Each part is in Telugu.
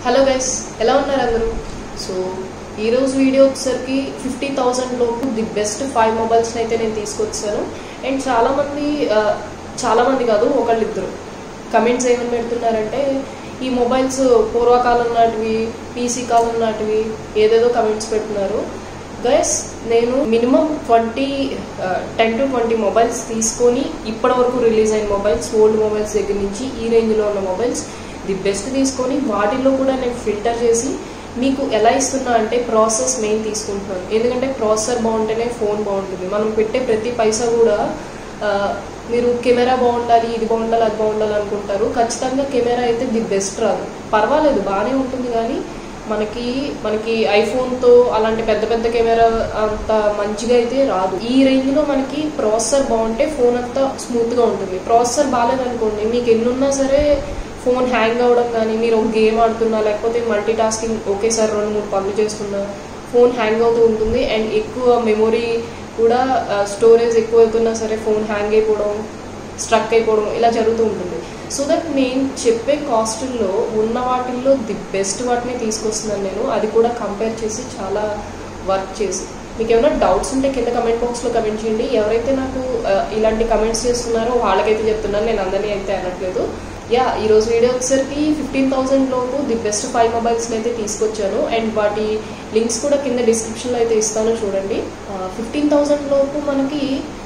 హలో గైస్ ఎలా ఉన్నారు అందరూ సో ఈరోజు వీడియో వచ్చేసరికి ఫిఫ్టీ థౌజండ్ లోపు ది బెస్ట్ ఫైవ్ మొబైల్స్ని అయితే నేను తీసుకొచ్చాను అండ్ చాలామంది ఆ, చాలామంది కాదు ఒకళ్ళిద్దరు కమెంట్స్ ఏమని పెడుతున్నారంటే ఈ మొబైల్స్ పూర్వకాలం నాటివి పీసీ కాలం నాటివి ఏదేదో కమెంట్స్ పెడుతున్నారు గైస్ నేను minimum twenty ten to twenty mobiles తీసుకొని ఇప్పటి వరకు రిలీజ్ అయిన మొబైల్స్ ఓల్డ్ మొబైల్స్ దగ్గర నుంచి ఈ రేంజ్లో ఉన్న మొబైల్స్ ది బెస్ట్ తీసుకొని వాటిల్లో కూడా నేను ఫిల్టర్ చేసి మీకు ఎలా ఇస్తున్నా అంటే ప్రాసెస్ మెయిన్ తీసుకుంటున్నాను ఎందుకంటే ప్రాసెసర్ బాగుంటేనే ఫోన్ బాగుంటుంది మనం పెట్టే ప్రతి పైసా కూడా ఆ, మీరు కెమెరా బాగుండాలి ఇది బాగుండాలి అది బాగుండాలి అనుకుంటారు ఖచ్చితంగా కెమెరా అయితే ది బెస్ట్ రాదు పర్వాలేదు బాగానే ఉంటుంది కానీ మనకి మనకి ఐఫోన్తో అలాంటి పెద్ద పెద్ద కెమెరా అంత మంచిగా అయితే రాదు ఈ రేంజ్లో మనకి ప్రాసెసర్ బాగుంటే ఫోన్ అంతా స్మూత్గా ఉంటుంది ప్రాసెసర్ బాగాలేదనుకోండి మీకు ఎన్నున్నా సరే ఫోన్ హ్యాంగ్ అవ్వడం కానీ మీరు ఒక గేమ్ ఆడుతున్నా లేకపోతే మల్టీ టాస్కింగ్ ఒకేసారి రెండు మూడు పనులు చేస్తున్నా ఫోన్ హ్యాంగ్ అవుతూ ఉంటుంది అండ్ ఎక్కువ మెమొరీ కూడా స్టోరేజ్ ఎక్కువ అవుతున్నా సరే ఫోన్ హ్యాంగ్ అయిపోవడం స్ట్రక్ అయిపోవడం ఇలా జరుగుతూ ఉంటుంది సో దట్ నేను చెప్పే కాస్టుల్లో ఉన్న వాటిల్లో ది బెస్ట్ వాటిని తీసుకొస్తున్నాను నేను అది కూడా కంపేర్ చేసి చాలా వర్క్ చేసి మీకు ఏమైనా డౌట్స్ ఉంటే కింద కమెంట్ బాక్స్లో కమెంట్ చేయండి ఎవరైతే నాకు ఆ, ఇలాంటి కమెంట్స్ చేస్తున్నారో వాళ్ళకైతే చెప్తున్నాను నేను అందరినీ అయితే అనట్లేదు యా ఈరోజు వీడియో వచ్చేసరికి ఫిఫ్టీన్ థౌసండ్ లోపు ది బెస్ట్ ఫైవ్ మొబైల్స్ని అయితే తీసుకొచ్చాను అండ్ వాటి లింక్స్ కూడా కింద డిస్క్రిప్షన్లో అయితే ఇస్తాను చూడండి ఫిఫ్టీన్ థౌసండ్ లోపు మనకి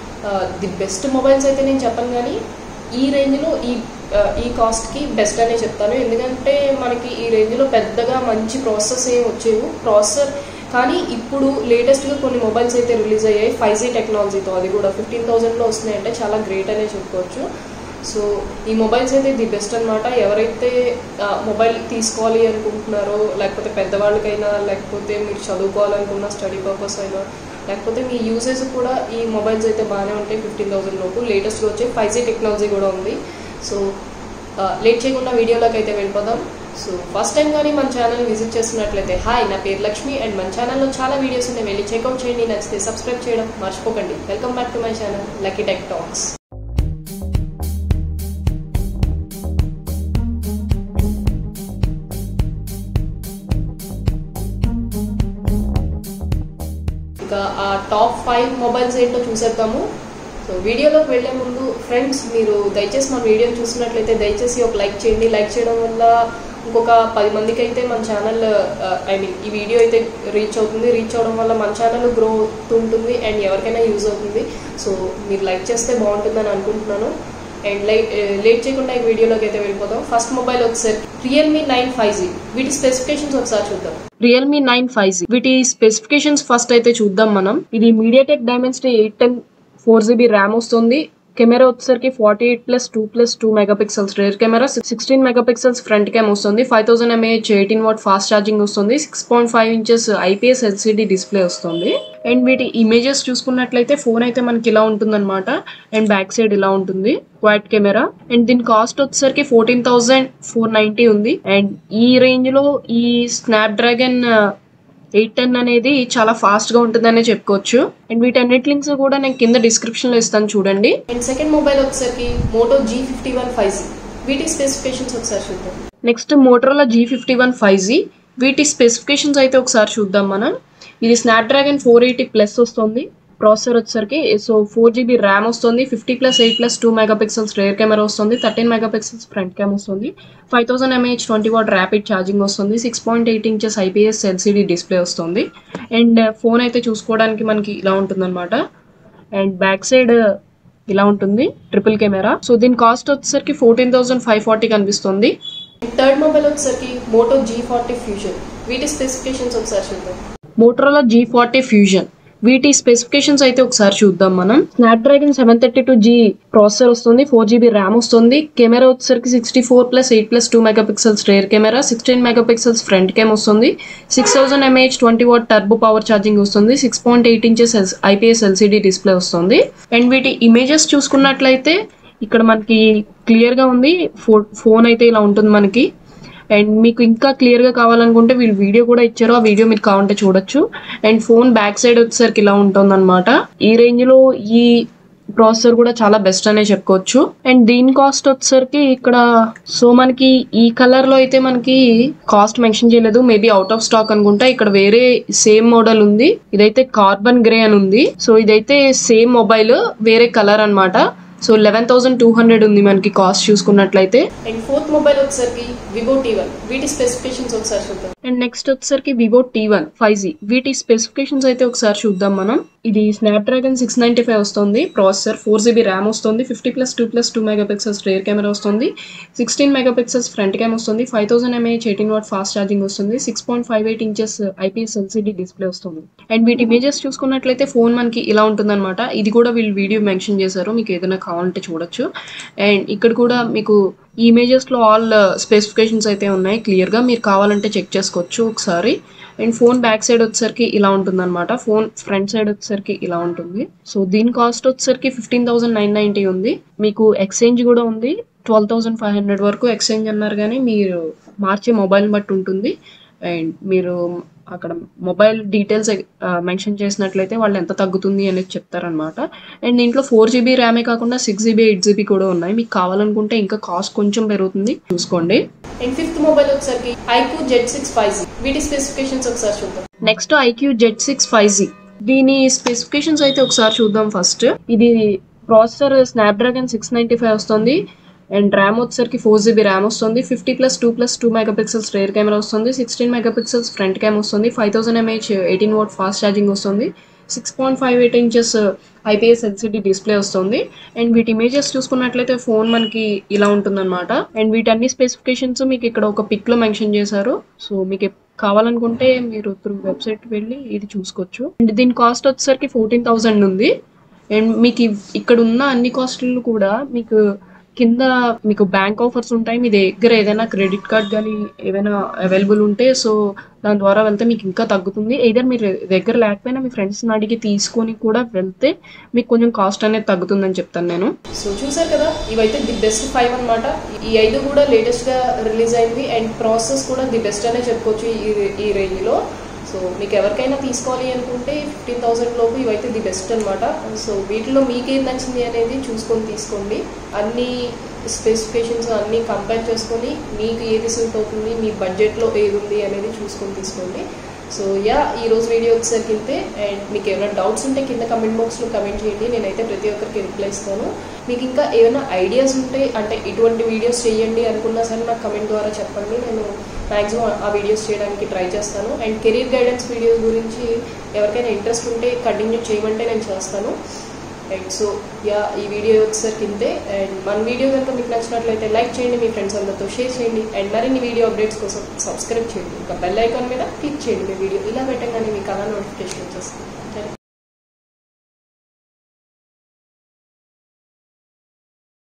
ది బెస్ట్ మొబైల్స్ అయితే నేను చెప్పను కానీ ఈ రేంజ్లో ఈ ఆ, ఈ కాస్ట్కి బెస్ట్ అనే చెప్తాను ఎందుకంటే మనకి ఈ రేంజ్లో పెద్దగా మంచి ప్రాసెస్ ఏం వచ్చేవు ప్రాసెసర్ కానీ ఇప్పుడు లేటెస్ట్గా కొన్ని మొబైల్స్ అయితే రిలీజ్ అయ్యాయి ఫైవ్ జీ టెక్నాలజీతో అది కూడా ఫిఫ్టీన్ థౌజండ్లో వస్తున్నాయంటే చాలా గ్రేట్ అనే చెప్పుకోవచ్చు సో ఈ మొబైల్స్ అయితే ది బెస్ట్ అనమాట ఎవరైతే ఆ, మొబైల్ తీసుకోవాలి అనుకుంటున్నారో లేకపోతే పెద్దవాళ్ళకైనా లేకపోతే మీరు చదువుకోవాలనుకున్న స్టడీ పర్పస్ అయినా లేకపోతే మీ యూజెస్ కూడా ఈ మొబైల్స్ అయితే బాగానే ఉంటాయి ఫిఫ్టీన్ థౌసండ్ లోపు లేటెస్ట్గా వచ్చే ఫైవ్ జీ టెక్నాలజీ కూడా ఉంది సో లేట్ చేయకుండా వీడియోలోకి అయితే వెళ్ళిపోదాం సో ఫస్ట్ టైం కానీ మన ఛానల్ విజిట్ చేస్తున్నట్లయితే హాయ్ నా పేరు లక్ష్మి అండ్ మన ఛానల్లో చాలా వీడియోస్ ఉన్నాయి వెళ్ళి చెక్అవుట్ చేయండి నచ్చితే సబ్స్క్రైబ్ చేయడం మర్చిపోకండి welcome back to my channel lucky tech talks ఇక ఆ టాప్ ఫైవ్ మొబైల్స్ ఏంటో చూసేద్దాము సో వీడియోలోకి వెళ్ళే ముందు ఫ్రెండ్స్ మీరు దయచేసి మన వీడియోని చూసినట్లయితే దయచేసి ఒక లైక్ చేయండి లైక్ చేయడం వల్ల ఇంకొక పది మందికి అయితే మన ఛానల్ ఐ మీన్ ఈ వీడియో అయితే రీచ్ అవుతుంది రీచ్ అవడం వల్ల మన ఛానల్ గ్రో అవుతుంటుంది అండ్ ఎవరికైనా యూజ్ అవుతుంది సో మీరు లైక్ చేస్తే బాగుంటుందని అనుకుంటున్నాను అండ్ లైట్ లేట్ చేయకుండా ఈ వీడియోలోకి అయితే వెళ్ళిపోదాం ఫస్ట్ మొబైల్ ఒకసారి రియల్మీ నైన్ ఫైవ్ జీ వీటి స్పెసిఫికేషన్స్ ఒకసారి చూద్దాం రియల్మీ నైన్ ఫైవ్ జీ వీటి స్పెసిఫికేషన్స్ ఫస్ట్ అయితే చూద్దాం మనం ఇది MediaTek Dimensity eight ten four GB RAM వస్తుంది కెమెరా వచ్చేసరికి forty eight plus two plus two mega pixels rear camera sixteen mega pixels front cam వస్తుంది five thousand mAh eighteen watt fast charging వస్తుంది six point five inches IPS LCD display వస్తుంది అండ్ వీటి ఇమేజెస్ చూసుకున్నట్లయితే ఫోన్ అయితే మనకి ఇలా ఉంటుందన్నమాట అండ్ బ్యాక్ సైడ్ ఇలా ఉంటుంది క్వాడ్ కెమెరా అండ్ దీని కాస్ట్ వచ్చేసరికి ఫోర్టీన్ థౌసండ్ ఫోర్ నైన్టీ ఉంది అండ్ ఈ రేంజ్ లో ఈ స్నాప్ డ్రాగన్ ఎయిట్ టెన్ అనేది చాలా ఫాస్ట్ గా ఉంటుందనే చెప్పుకోవచ్చు అండ్ వీటన్నిటి లింక్స్ కూడా నేను కింద డిస్క్రిప్షన్ లో ఇస్తాను చూడండి అండ్ సెకండ్ మొబైల్ వచ్చేసరికి Moto G fifty one five G వీటి స్పెసిఫికేషన్స్ ఒకసారి చూద్దాం next Motorola G fifty one five G వీటి స్పెసిఫికేషన్స్ అయితే ఒకసారి చూద్దాం మనం ఇది స్నాప్డ్రాగన్ ఫోర్ ఎయిటీ ప్లస్ వస్తుంది ప్రాసెసర్ వచ్చేసరికి సో ఫోర్ జీబీ ర్యామ్ వస్తుంది fifty plus eight plus two mega pixels rear camera వస్తుంది thirteen mega pixels front cam వస్తుంది five thousand mAh twenty watt rapid charging వస్తుంది six point eight inches IPS LCD display వస్తుంది అండ్ ఫోన్ అయితే చూసుకోవడానికి మనకి ఇలా ఉంటుందన్నమాట అండ్ బ్యాక్ సైడ్ ఇలా ఉంటుంది ట్రిపుల్ కెమెరా సో దీని కాస్ట్ వచ్చేసరికి ఫోర్టీన్ థౌసండ్ ఫైవ్ ఫార్టీ కనిపిస్తుంది థర్డ్ మొబైల్ వచ్చేసరికి మోటో జీ ఫార్టీ ఫ్యూజన్ వీటి స్పెసిఫికేషన్స్ ఒకసారి చూద్దాం మోటరోలా జీ ఫార్టీ ఫ్యూజన్ వీటి స్పెసిఫికేషన్స్ అయితే ఒకసారి చూద్దాం మనం Snapdragon seven thirty two G processor వస్తుంది ఫోర్ జీబీ ర్యామ్ వస్తుంది కెమెరా వచ్చేసరికి sixty four plus eight plus two mega pixels rear camera sixteen mega pixels front cam వస్తుంది six thousand mAh twenty what turbo power charging వస్తుంది six point eight inches IPS LCD display వస్తుంది అండ్ వీటి ఇమేజెస్ చూసుకున్నట్లయితే ఇక్కడ మనకి క్లియర్ గా ఉంది ఫో- ఫోన్ అయితే ఇలా ఉంటుంది మనకి అండ్ మీకు ఇంకా క్లియర్ గా కావాలనుకుంటే వీళ్ళు వీడియో కూడా ఇచ్చారు ఆ వీడియో మీరు కావాలంటే చూడొచ్చు అండ్ ఫోన్ బ్యాక్ సైడ్ వచ్చేసరికి ఇలా ఉంటుంది ఈ రేంజ్ లో ఈ ప్రాసెసర్ కూడా చాలా బెస్ట్ అనే చెప్పుకోవచ్చు అండ్ దీని కాస్ట్ వచ్చేసరికి ఇక్కడ సో మనకి ఈ కలర్ లో అయితే మనకి కాస్ట్ మెన్షన్ చేయలేదు మేబీ అవుట్ ఆఫ్ స్టాక్ అనుకుంటా ఇక్కడ వేరే సేమ్ మోడల్ ఉంది ఇదైతే కార్బన్ గ్రే అని ఉంది సో ఇదైతే సేమ్ మొబైల్ వేరే కలర్ అన్నమాట so eleven thousand two hundred ఉంది మనకి కాస్ట్ చూసుకున్నట్లయితే అండ్ ఫోర్త్ మొబైల్ వచ్చేసరికి వివో టీ వన్ వీటి స్పెసిఫికేషన్స్ ఒకసారి చూద్దాం అండ్ నెక్స్ట్ వచ్చేసరికి Vivo T one five G వీటి స్పెసిఫికేషన్స్ అయితే ఒకసారి చూద్దాం మనం ఇది స్నాప్డ్రాగన్ సిక్స్ నైన్టీ ఫైవ్ వస్తుంది ప్రాసెసర్ ఫోర్ జీబీ ర్యామ్ వస్తుంది fifty plus two plus two mega pixels rear camera వస్తుంది sixteen mega pixels front cam వస్తుంది five thousand mAh eighteen watt fast charging వస్తుంది six point five eight inches IPS LCD display వస్తుంది అండ్ వీటి ఇమేజెస్ చూసుకున్నట్లయితే ఫోన్ మనకి ఇలా ఉంటుందన్నమాట ఇది కూడా వీళ్ళు వీడియో మెన్షన్ చేశారు మీకు ఏదైనా కావాలంటే చూడొచ్చు అండ్ ఇక్కడ కూడా మీకు ఈ ఇమేజెస్లో ఆల్ స్పెసిఫికేషన్స్ అయితే ఉన్నాయి క్లియర్గా మీరు కావాలంటే చెక్ చేసుకోవచ్చు ఒకసారి అండ్ ఫోన్ బ్యాక్ సైడ్ వచ్చేసరికి ఇలా ఉంటుందన్నమాట ఫోన్ ఫ్రంట్ సైడ్ వచ్చేసరికి ఇలా ఉంటుంది సో దీని కాస్ట్ వచ్చేసరికి ఫిఫ్టీన్ థౌసండ్ నైన్ నైంటీ ఉంది మీకు ఎక్స్చేంజ్ కూడా ఉంది ట్వెల్వ్ థౌసండ్ ఫైవ్ హండ్రెడ్ వరకు ఎక్స్చేంజ్ అన్నారు కానీ మీరు మార్చే మొబైల్ని బట్టి ఉంటుంది అండ్ మీరు అక్కడ మొబైల్ డీటెయిల్స్ మెన్షన్ చేసినట్లయితే వాళ్ళు ఎంత తగ్గుతుంది అనేది చెప్తారనమాట అండ్ దీంట్లో ఫోర్ జీబీ ర్యామే కాకుండా సిక్స్ జీబీ ఎయిట్ జీబీ కూడా ఉన్నాయి మీకు కావాలనుకుంటే ఇంకా కాస్ట్ కొంచెం పెరుగుతుంది చూసుకోండి అండ్ ఫిఫ్త్ మొబైల్ వచ్చేసరికి iQOO Z six five G వీటి స్పెసిఫికేషన్స్ ఒకసారి చూద్దాం next iQOO Z six five G దీని స్పెసిఫికేషన్స్ అయితే ఒకసారి చూద్దాం ఫస్ట్ ఇది processor Snapdragon six ninety five వస్తుంది అండ్ ర్యామ్ వచ్చేసరికి ఫోర్ జీబీ ర్యామ్ వస్తుంది fifty plus two plus two mega pixels rear camera వస్తుంది sixteen mega pixels front cam వస్తుంది five thousand mAh eighteen watt fast charging వస్తుంది six point five eight inches IPS LCD display వస్తుంది అండ్ వీటి ఇమేజెస్ చూసుకున్నట్లయితే ఫోన్ మనకి ఇలా ఉంటుందన్నమాట అండ్ వీటన్ని స్పెసిఫికేషన్స్ మీకు ఇక్కడ ఒక పిక్ లో మెన్షన్ చేశారు సో మీకు కావాలనుకుంటే మీరు త్రూ వెబ్సైట్ వెళ్ళి ఇది చూసుకోవచ్చు అండ్ దీని కాస్ట్ వచ్చేసరికి ఫోర్టీన్ థౌసండ్ ఉంది అండ్ మీకు ఇవ్- ఇక్కడ ఉన్న అన్ని కాస్టులు కూడా మీకు కింద మీకు బ్యాంక్ ఆఫర్స్ ఉంటాయి మీ దగ్గర ఏదైనా క్రెడిట్ కార్డ్ కానీ ఏదైనా అవైలబుల్ ఉంటే సో దాని ద్వారా వెళ్తే మీకు ఇంకా తగ్గుతుంది ఏదర్ మీరు దగ్గర లేకపోయినా మీ ఫ్రెండ్స్ని అడిగి తీసుకొని కూడా వెళ్తే మీకు కొంచెం కాస్ట్ అనేది తగ్గుతుందని చెప్తాను నేను సో చూసారు కదా ఇవైతే ది బెస్ట్ ఫైవ్ అన్నమాట ఈ ఐదు కూడా లేటెస్ట్ గా రిలీజ్ అయింది అండ్ ప్రాసెస్ కూడా ది బెస్ట్ అనే చెప్పుకోవచ్చు ఈ ఈ రేంజ్ లో సో మీకు ఎవరికైనా తీసుకోవాలి అనుకుంటే ఫిఫ్టీన్ థౌసండ్ లోపు ఇవైతే ది బెస్ట్ అనమాట సో వీటిలో మీకు ఏది నచ్చింది అనేది చూసుకొని తీసుకోండి అన్ని స్పెసిఫికేషన్స్ అన్ని కంపేర్ చేసుకొని మీకు ఏది సూట్ అవుతుంది మీ బడ్జెట్లో ఏది ఉంది అనేది చూసుకొని తీసుకోండి సో యా ఈ రోజు వీడియో వచ్చేసరికి ఇంతే అండ్ మీకు ఏమైనా డౌట్స్ ఉంటే కింద కమెంట్ బాక్స్లో కమెంట్ చేయండి నేనైతే ప్రతి ఒక్కరికి రిప్లై ఇస్తాను మీకు ఇంకా ఏమైనా ఐడియాస్ ఉంటే అంటే ఇటువంటి వీడియోస్ చేయండి అనుకున్నా సరే నాకు కమెంట్ ద్వారా చెప్పండి నేను మ్యాక్సిమం ఆ వీడియోస్ చేయడానికి ట్రై చేస్తాను అండ్ కెరీర్ గైడెన్స్ వీడియోస్ గురించి ఎవరికైనా ఇంట్రెస్ట్ ఉంటే కంటిన్యూ చేయమంటే నేను చేస్తాను అండ్ సో యా ఈ వీడియో వచ్చేసరికి ఇంతే అండ్ మన వీడియో కనుక మీకు నచ్చినట్లయితే లైక్ చేయండి మీ ఫ్రెండ్స్ అందరితో షేర్ చేయండి అండ్ మరిన్ని వీడియో అప్డేట్స్ కోసం సబ్స్క్రైబ్ చేయండి ఇంకా బెల్ ఐకాన్ మీద క్లిక్ చేయండి మీ వీడియో ఇలా పెట్టగానే మీకు అలా నోటిఫికేషన్ వచ్చేస్తుంది